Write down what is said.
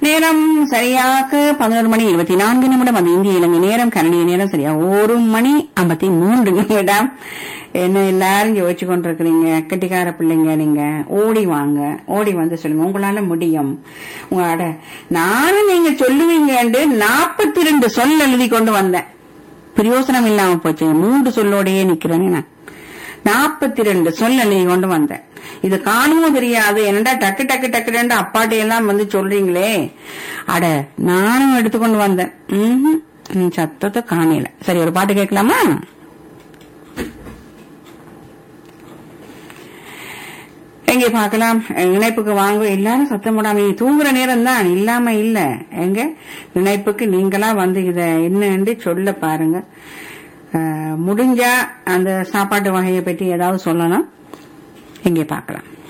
நேரம் சரியாக பதினோரு மணி இருபத்தி நான்கு நிமிடம் அது இந்திய இலங்கை நேரம் கனடிய நேரம் சரியா ஒரு மணி ஐம்பத்தி மூன்று நிமிடம் என்ன எல்லாரும் யோசிச்சு கொண்டிருக்கிறீங்க கெட்டிக்கார பிள்ளைங்க நீங்க ஓடி வாங்க ஓடி வந்து சொல்லுங்க உங்களால முடியும் உங்களோட நானும் நீங்க சொல்லுவீங்கன்னு நாற்பத்தி ரெண்டு சொல் எழுதி கொண்டு வந்தேன் பிரயோசனம் இல்லாம போச்சு மூன்று சொல்லோடையே நிக்கிறேன் நான் நாற்பத்தி ரெண்டு சொல் எழுதி கொண்டு வந்தேன் இது காணுமோ தெரியாது என்னடா டக்கு டக்கு டக்கு ரெண்டு அப்பாட்டி எல்லாம் வந்து சொல்றீங்களே அட நானும் எடுத்துக்கொண்டு வந்தேன் ம்ஹும். ம், சத்தத்தை காணல சரி ஒரு பாட்டு கேட்கலாமா எங்க பார்க்கலாம் இணைப்புக்கு வாங்க எல்லாரும் சத்தம் போடாம நீ தூங்குற நேரம் தான் இல்லாம இல்ல எங்க இணைப்புக்கு நீங்களா வந்து இத என்னன்னு சொல்ல பாருங்க அஹ், முடிஞ்சா அந்த சாப்பாட்டு வகையை பற்றி ஏதாவது சொல்லணும் எங்கே பார்க்கலாம்